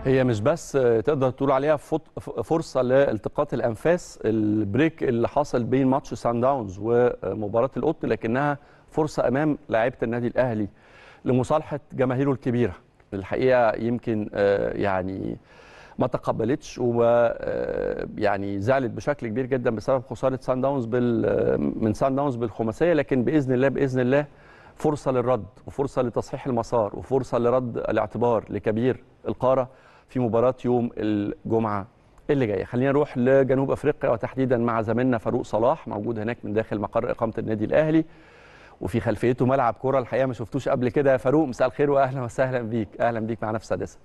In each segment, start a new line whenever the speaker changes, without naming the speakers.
هي مش بس تقدر تقول عليها فط- فرصه لالتقاط الانفاس البريك اللي حصل بين ماتش سان داونز ومباراه القطن لكنها فرصه امام لاعيبه النادي الاهلي لمصالحه جماهيره الكبيره الحقيقه يمكن آه، يعني ما تقبلتش و آه، يعني زعلت بشكل كبير جدا بسبب خساره سان داونز بال من سان داونز بالخماسيه لكن باذن الله باذن الله فرصه للرد وفرصه لتصحيح المسار وفرصه لرد الاعتبار لكبير القاره في مباراه يوم الجمعه اللي جايه خلينا نروح لجنوب افريقيا وتحديدا مع زميلنا فاروق صلاح موجود هناك من داخل مقر اقامه النادي الاهلي وفي خلفيته ملعب كره الحقيقه ما شفتوش قبل كده يا فاروق مساء الخير واهلا وسهلا بيك اهلا بيك معنا في السادسه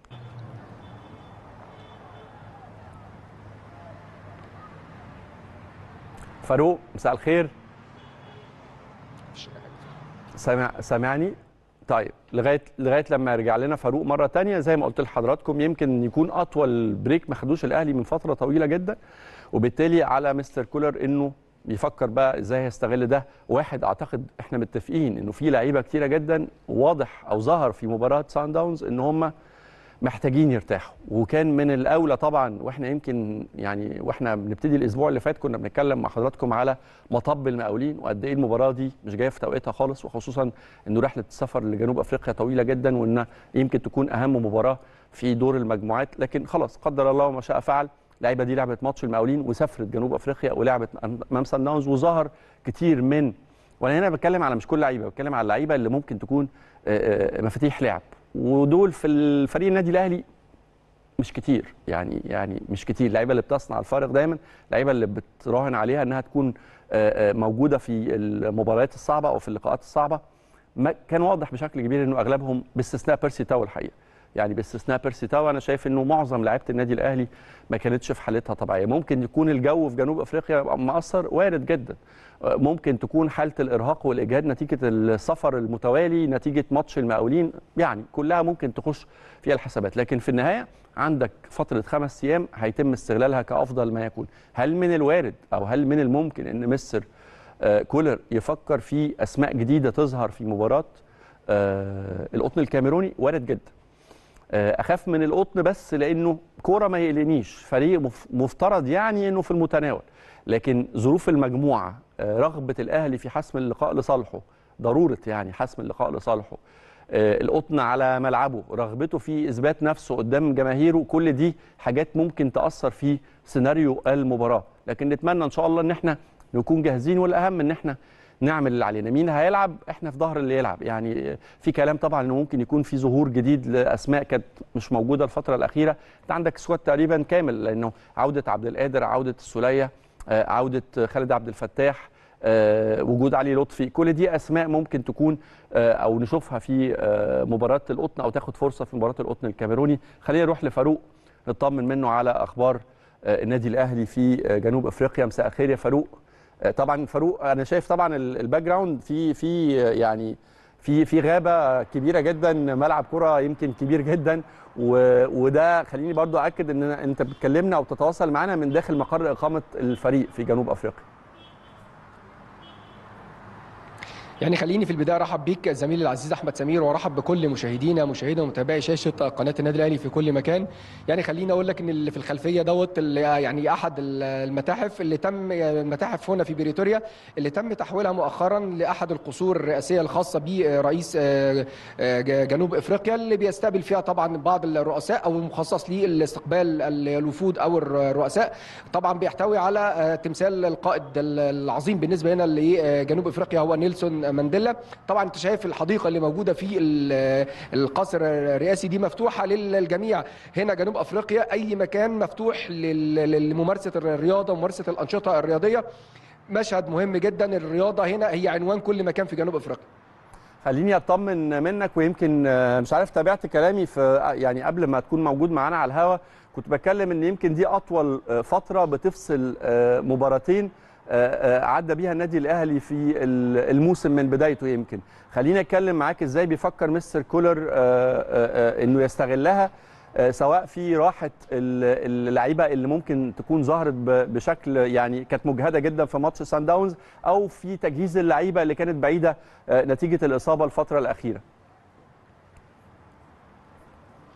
فاروق مساء الخير سامع سامعني طيب لغايه لغايه لما يرجع لنا فاروق مره تانية زي ما قلت لحضراتكم يمكن يكون اطول بريك ما خدوش الاهلي من فتره طويله جدا وبالتالي على مستر كولر انه يفكر بقى ازاي هيستغل ده واحد اعتقد احنا متفقين انه في لعيبه كتيره جدا واضح او ظهر في مباراه سان داونز ان هم محتاجين يرتاحوا وكان من الاولى طبعا واحنا يمكن يعني واحنا بنبتدي الاسبوع اللي فات كنا بنتكلم مع حضراتكم على مطب المقاولين وقد ايه المباراه دي مش جايه في توقيتها خالص وخصوصا انه رحله السفر لجنوب افريقيا طويله جدا وان يمكن تكون اهم مباراه في دور المجموعات لكن خلاص قدر الله ما شاء فعل اللعيبه دي لعبت ماتش المقاولين وسافرت جنوب افريقيا ولعبت امام سان داونز وظهر كتير من وانا هنا بتكلم على مش كل لعيبه بتكلم على اللعيبه اللي ممكن تكون آه، آه، مفاتيح لعب ودول في الفريق النادي الاهلي مش كتير يعني يعني مش كتير اللعيبه اللي بتصنع الفارق دايما اللعيبه اللي بتراهن عليها انها تكون آه، آه، موجوده في المباريات الصعبه او في اللقاءات الصعبه ما كان واضح بشكل كبير انه اغلبهم باستثناء بيرسي تاو الحقيقه يعني باستثناء بيرسي تاو انا شايف انه معظم لعيبه النادي الاهلي ما كانتش في حالتها طبيعيه ممكن يكون الجو في جنوب افريقيا مأثر وارد جدا آه، ممكن تكون حاله الارهاق والاجهاد نتيجه السفر المتوالي نتيجه ماتش المقاولين يعني كلها ممكن تخش فيها الحسابات لكن في النهايه عندك فتره خمس ايام هيتم استغلالها كافضل ما يكون هل من الوارد او هل من الممكن ان مستر آه، كولر يفكر في اسماء جديده تظهر في مباراه آه، القطن الكاميروني وارد جدا آه، اخاف من القطن بس لانه كوره ما يقلقنيش فريق مف- مفترض يعني انه في المتناول لكن ظروف المجموعه آه، رغبه الاهلي في حسم اللقاء لصالحه ضروره يعني حسم اللقاء لصالحه آه، القطن على ملعبه رغبته في اثبات نفسه قدام جماهيره كل دي حاجات ممكن تاثر في سيناريو المباراه لكن نتمنى ان شاء الله ان احنا نكون جاهزين والاهم ان احنا نعمل اللي علينا مين هيلعب احنا في ظهر اللي يلعب يعني في كلام طبعا انه ممكن يكون في ظهور جديد لاسماء كانت مش موجوده الفتره الاخيره انت عندك سكواد تقريبا كامل لانه عوده عبد القادر عوده السوليه آه، عوده خالد عبد الفتاح آه، وجود علي لطفي كل دي اسماء ممكن تكون آه، او نشوفها في آه، مباراه القطن او تاخد فرصه في مباراه القطن الكاميروني خلينا نروح لفاروق نطمن منه على اخبار آه، النادي الاهلي في آه، جنوب افريقيا مساء الخير يا فاروق آه، طبعا فاروق انا شايف طبعا ال- الباك جراوند في في آه، يعني في في غابه كبيره جدا ملعب كره يمكن كبير جدا و- وده خليني برضو اكد ان انت بتكلمنا او تتواصل معنا من داخل مقر اقامه الفريق في جنوب افريقيا
يعني خليني في البدايه ارحب بيك زميلي العزيز احمد سمير وارحب بكل مشاهدينا مشاهدي ومتابعي شاشه قناه النادي الاهلي في كل مكان يعني خليني اقول لك ان اللي في الخلفيه دوت اللي يعني احد المتاحف اللي تم المتاحف هنا في بريتوريا اللي تم تحويلها مؤخرا لاحد القصور الرئاسيه الخاصه برئيس جنوب افريقيا اللي بيستقبل فيها طبعا بعض الرؤساء او المخصص لاستقبال الوفود او الرؤساء طبعا بيحتوي على تمثال القائد العظيم بالنسبه هنا لجنوب افريقيا هو نيلسون مانديلا طبعا انت شايف الحديقه اللي موجوده في ال- القصر الرئاسي دي مفتوحه للجميع هنا جنوب افريقيا اي مكان مفتوح لل- لممارسه الرياضه وممارسه الانشطه الرياضيه مشهد مهم جدا الرياضه هنا هي عنوان كل مكان في جنوب افريقيا
خليني اطمن منك ويمكن آه، مش عارف تابعت كلامي في آه، يعني قبل ما تكون موجود معانا على الهوا كنت بتكلم ان يمكن دي اطول آه، فتره بتفصل آه، مباراتين آه، آه، عدى بيها النادي الاهلي في ال- الموسم من بدايته يمكن خليني اتكلم معاك ازاي بيفكر مستر كولر آه، آه، آه، انه يستغلها آه، سواء في راحه ال- اللعيبه اللي ممكن تكون ظهرت ب- بشكل يعني كانت مجهده جدا في ماتش سان داونز او في تجهيز اللعيبه اللي كانت بعيده آه، نتيجه الاصابه الفتره الاخيره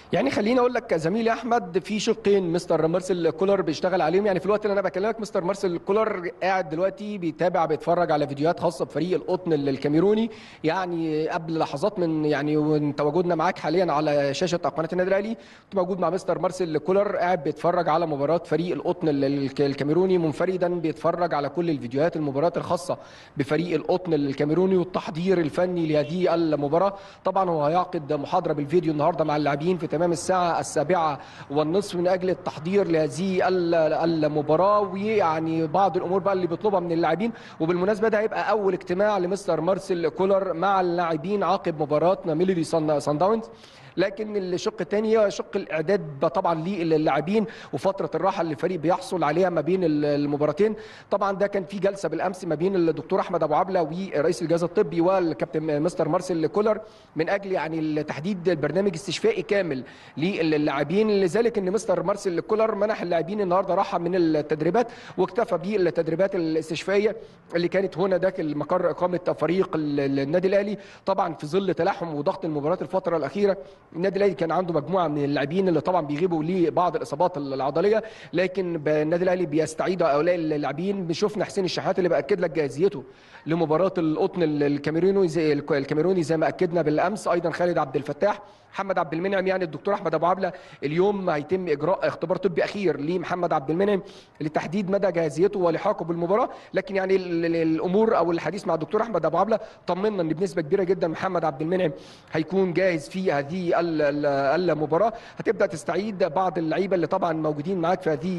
يعني خليني اقول لك زميلي احمد في شقين مستر مارسيل كولر بيشتغل عليهم يعني في الوقت اللي انا بكلمك مستر مارسيل كولر قاعد دلوقتي بيتابع بيتفرج على فيديوهات خاصه بفريق القطن الكاميروني يعني قبل لحظات من يعني وانت تواجدنا معاك حاليا على شاشه قناه النادي الاهلي كنت موجود مع مستر مارسيل كولر قاعد بيتفرج على مباراه فريق القطن الكاميروني منفردا بيتفرج على كل الفيديوهات المباريات الخاصه بفريق القطن الكاميروني والتحضير الفني لهذه المباراه طبعا هو هيعقد محاضره بالفيديو النهارده مع اللاعبين في تمام الساعة السابعة والنصف من أجل التحضير لهذه المباراة ويعني بعض الأمور بقى اللي بيطلبها من اللاعبين وبالمناسبة ده هيبقى أول اجتماع لمستر مارسيل كولر مع اللاعبين عقب مباراة ميلودي سان داونز لكن الشق الثاني هو شق الاعداد طبعا للاعبين وفتره الراحه اللي الفريق بيحصل عليها ما بين المباراتين طبعا ده كان في جلسه بالامس ما بين الدكتور احمد ابو عبله ورئيس الجهاز الطبي والكابتن مستر مارسيل كولر من اجل يعني تحديد البرنامج استشفائي كامل للاعبين لذلك ان مستر مارسيل كولر منح اللاعبين النهارده راحه من التدريبات واكتفى بالتدريبات الاستشفائيه اللي كانت هنا داخل مقر اقامه فريق النادي الاهلي طبعا في ظل تلاحم وضغط المباريات الفتره الاخيره النادي الاهلي كان عنده مجموعه من اللاعبين اللي طبعا بيغيبوا لبعض الاصابات العضليه لكن النادي الاهلي بيستعيد هؤلاء اللاعبين شفنا حسين الشحات اللي باكد لك جاهزيته لمباراه القطن الكاميروني زي الكاميروني زي ما اكدنا بالامس ايضا خالد عبد الفتاح محمد عبد المنعم يعني الدكتور احمد ابو عبله اليوم هيتم اجراء اختبار طبي اخير لمحمد عبد المنعم لتحديد مدى جاهزيته ولحاقه بالمباراه لكن يعني الامور او الحديث مع الدكتور احمد ابو عبله طمنا ان بنسبه كبيره جدا محمد عبد المنعم هيكون جاهز في هذه المباراه هتبدا تستعيد بعض اللعيبه اللي طبعا موجودين معاك في هذه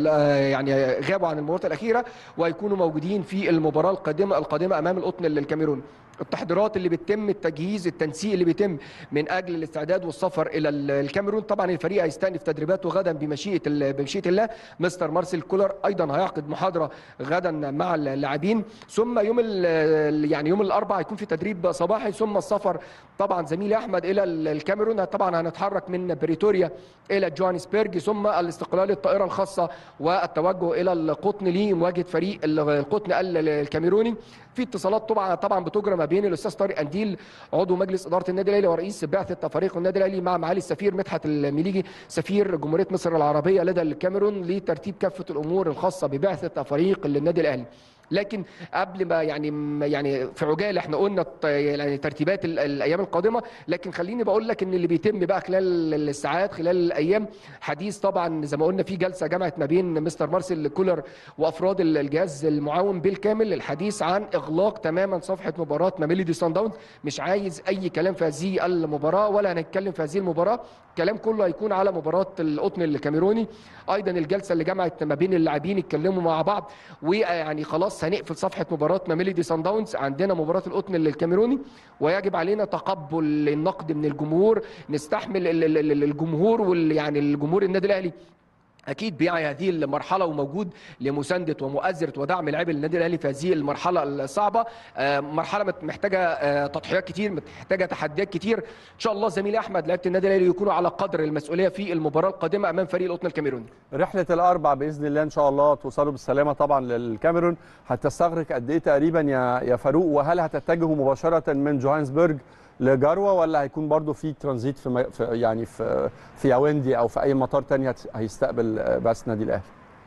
يعني غابوا عن المباراه الاخيره وهيكونوا موجودين في المباراه القادمه القادمه امام القطن الكاميروني التحضيرات اللي بتتم التجهيز التنسيق اللي بيتم من اجل الاستعداد والسفر الى الكاميرون طبعا الفريق هيستأنف تدريباته غدا بمشيئه بمشيئه الله مستر مارسيل كولر ايضا هيعقد محاضره غدا مع اللاعبين ثم يوم يعني يوم الاربعاء هيكون في تدريب صباحي ثم السفر طبعا زميلي احمد الى الكاميرون طبعا هنتحرك من بريتوريا الى جوهانسبرج ثم الاستقلال الطائره الخاصه والتوجه الى القطن لمواجهه فريق القطن الكاميروني في اتصالات طبعا طبعا بتجرى ما بين الاستاذ طارق انديل عضو مجلس اداره النادي الاهلي ورئيس بعثه فريق النادي الاهلي مع معالي السفير مدحت المليجي سفير جمهوريه مصر العربيه لدى الكاميرون لترتيب كافه الامور الخاصه ببعثه فريق النادي الاهلي لكن قبل ما يعني يعني في عجاله احنا قلنا يعني ترتيبات الايام القادمه لكن خليني بقول لك ان اللي بيتم بقى خلال الساعات خلال الايام حديث طبعا زي ما قلنا في جلسه جمعت ما بين مستر مارسيل كولر وافراد الجهاز المعاون بالكامل للحديث عن اغلاق تماما صفحه مباراه ميلودي سان داونز مش عايز اي كلام في هذه المباراه ولا هنتكلم في هذه المباراه الكلام كله هيكون على مباراه القطن الكاميروني ايضا الجلسه اللي جمعت ما بين اللاعبين يتكلموا مع بعض ويعني خلاص هنقفل صفحه مباراه ميلودي سان داونز عندنا مباراه القطن الكاميروني ويجب علينا تقبل النقد من الجمهور نستحمل الجمهور وال يعني الجمهور النادي الاهلي اكيد بيعي هذه المرحله وموجود لمسانده ومؤازره ودعم لاعبي النادي الاهلي في هذه المرحله الصعبه مرحله محتاجه تضحيات كتير محتاجه تحديات كتير ان شاء الله زميلي احمد لعيبه النادي الاهلي يكونوا على قدر المسؤوليه في المباراه القادمه امام فريق القطن الكاميروني
رحله الاربع باذن الله ان شاء الله توصلوا بالسلامه طبعا للكاميرون هتستغرق قد ايه تقريبا يا يا فاروق وهل هتتجهوا مباشره من جوهانسبرج لجروه ولا هيكون برضو في ترانزيت في, في يعني في في ياوندي او في اي مطار تاني هيستقبل بعثه النادي الاهلي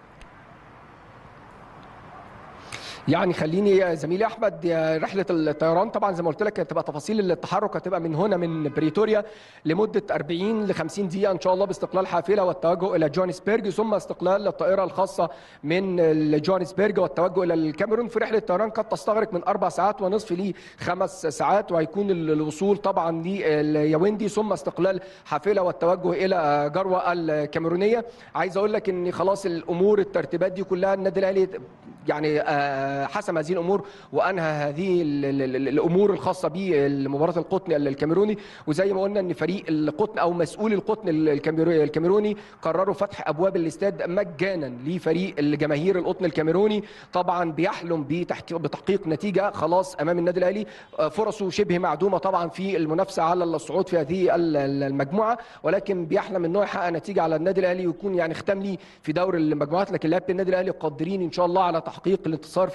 يعني خليني زميلي احمد رحله الطيران طبعا زي ما قلت لك هتبقى تفاصيل التحرك هتبقى من هنا من بريتوريا لمده 40 ل 50 دقيقه ان شاء الله باستقلال حافله والتوجه الى جوهانسبرج ثم استقلال الطائره الخاصه من جوهانسبرج والتوجه الى الكاميرون في رحله الطيران قد تستغرق من اربع ساعات ونصف لخمس ساعات وهيكون الوصول طبعا لياوندي ثم استقلال حافله والتوجه الى جروه الكاميرونيه عايز اقول لك ان خلاص الامور الترتيبات دي كلها النادي الاهلي يعني حسم هذه الامور وانهى هذه الامور الخاصه بمباراه القطن الكاميروني وزي ما قلنا ان فريق القطن او مسؤول القطن الكاميروني قرروا فتح ابواب الاستاد مجانا لفريق الجماهير القطن الكاميروني طبعا بيحلم بتحقيق نتيجه خلاص امام النادي الاهلي فرصه شبه معدومه طبعا في المنافسه على الصعود في هذه المجموعه ولكن بيحلم ان هو يحقق نتيجه على النادي الاهلي ويكون يعني ختام ليه في دور المجموعات لكن لعيبه النادي الاهلي قادرين ان شاء الله على تحقيق الانتصار في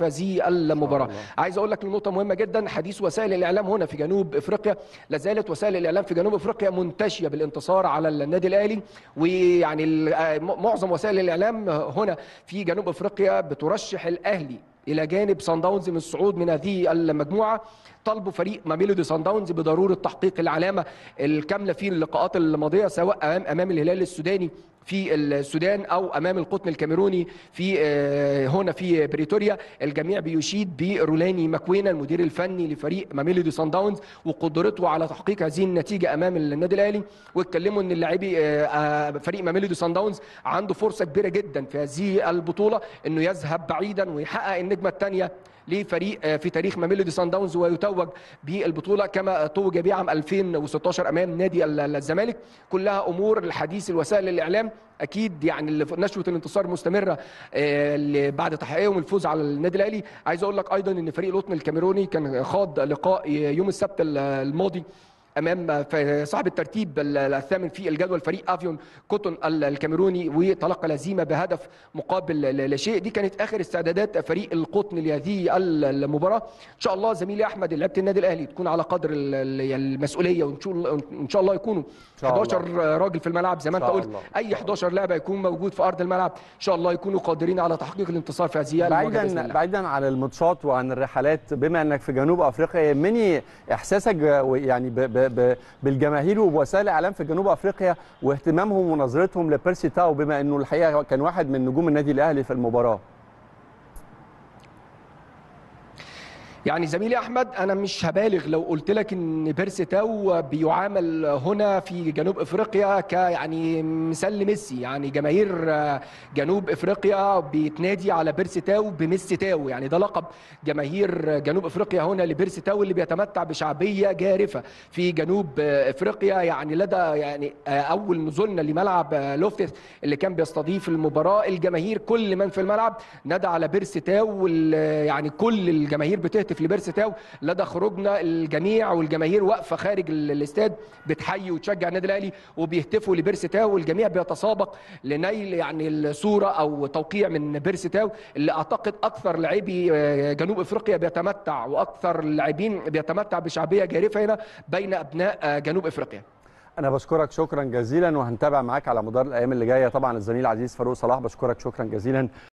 في هذه المباراه
الله.
عايز اقول لك نقطه مهمه جدا حديث وسائل الاعلام هنا في جنوب افريقيا لا زالت وسائل الاعلام في جنوب افريقيا منتشيه بالانتصار على النادي الاهلي ويعني ال- آه، م- معظم وسائل الاعلام هنا في جنوب افريقيا بترشح الاهلي الى جانب سان داونز من الصعود من هذه المجموعه طلبوا فريق ماميلودي سان داونز بضروره تحقيق العلامه الكامله في اللقاءات الماضيه سواء امام امام الهلال السوداني في السودان او امام القطن الكاميروني في آه، هنا في بريتوريا الجميع بيشيد برولاني ماكوينا المدير الفني لفريق ماميلودي سان داونز وقدرته على تحقيق هذه النتيجه امام النادي الاهلي واتكلموا ان اللاعبي آه، آه، فريق ماميلودي سان داونز عنده فرصه كبيره جدا في هذه البطوله انه يذهب بعيدا ويحقق النجمه الثانيه لفريق آه، في تاريخ ماميلودي سان داونز ويتوج بالبطوله كما توج بها عام 2016 امام نادي ال- الزمالك كلها امور الحديث الوسائل الاعلام اكيد يعني اللي في- نشوه الانتصار مستمره آه، اللي بعد تحقيقهم الفوز على النادي الاهلي عايز اقول لك ايضا ان فريق القطن الكاميروني كان خاض لقاء يوم السبت الماضي امام ف- صاحب الترتيب ال- الثامن في الجدول فريق افيون كوتون ال- الكاميروني وتلقى الهزيمه بهدف مقابل ل- لا شيء دي كانت اخر استعدادات فريق القطن لهذه ال- المباراه ان شاء الله زميلي احمد لعيبه النادي الاهلي تكون على قدر ال- ال- المسؤوليه وان شاء الله ان شاء الله يكونوا
شاء الله.
11 راجل في الملعب زي ما
إن
انت
شاء
قلت
الله.
اي 11 لاعب يكون موجود في ارض الملعب ان شاء الله يكونوا قادرين على تحقيق الانتصار في هذه المواجهه بإذن
بعيدا
الله.
بعيدا عن الماتشات وعن الرحلات بما انك في جنوب افريقيا يهمني احساسك ب- يعني ب ب ب بالجماهير وبوسائل الاعلام في جنوب افريقيا واهتمامهم ونظرتهم لبيرسي تاو بما انه الحقيقه كان واحد من نجوم النادي الاهلي في المباراه
يعني زميلي احمد انا مش هبالغ لو قلت لك ان بيرسي تاو بيعامل هنا في جنوب افريقيا ك يعني مثال لميسي يعني جماهير آه، جنوب افريقيا بتنادي على بيرسي تاو بميسي تاو يعني ده لقب جماهير جنوب افريقيا هنا لبيرسي تاو اللي بيتمتع بشعبيه جارفه في جنوب آه، افريقيا يعني لدى يعني آه، اول نزولنا لملعب آه، لوفتس اللي كان بيستضيف المباراه الجماهير كل من في الملعب نادى على بيرسي تاو وال- يعني كل الجماهير بتهتف لبيرسي تاو لدى خروجنا الجميع والجماهير واقفه خارج ال- الاستاد بتحيي وتشجع النادي الاهلي وبيهتفوا لبيرسي تاو والجميع بيتسابق لنيل يعني الصوره او توقيع من بيرسي تاو اللي اعتقد اكثر لاعبي آه، جنوب افريقيا بيتمتع واكثر اللاعبين بيتمتع بشعبيه جارفه هنا بين ابناء آه، جنوب افريقيا
انا بشكرك شكرا جزيلا وهنتابع معاك على مدار الايام اللي جايه طبعا الزميل العزيز فاروق صلاح بشكرك شكرا جزيلا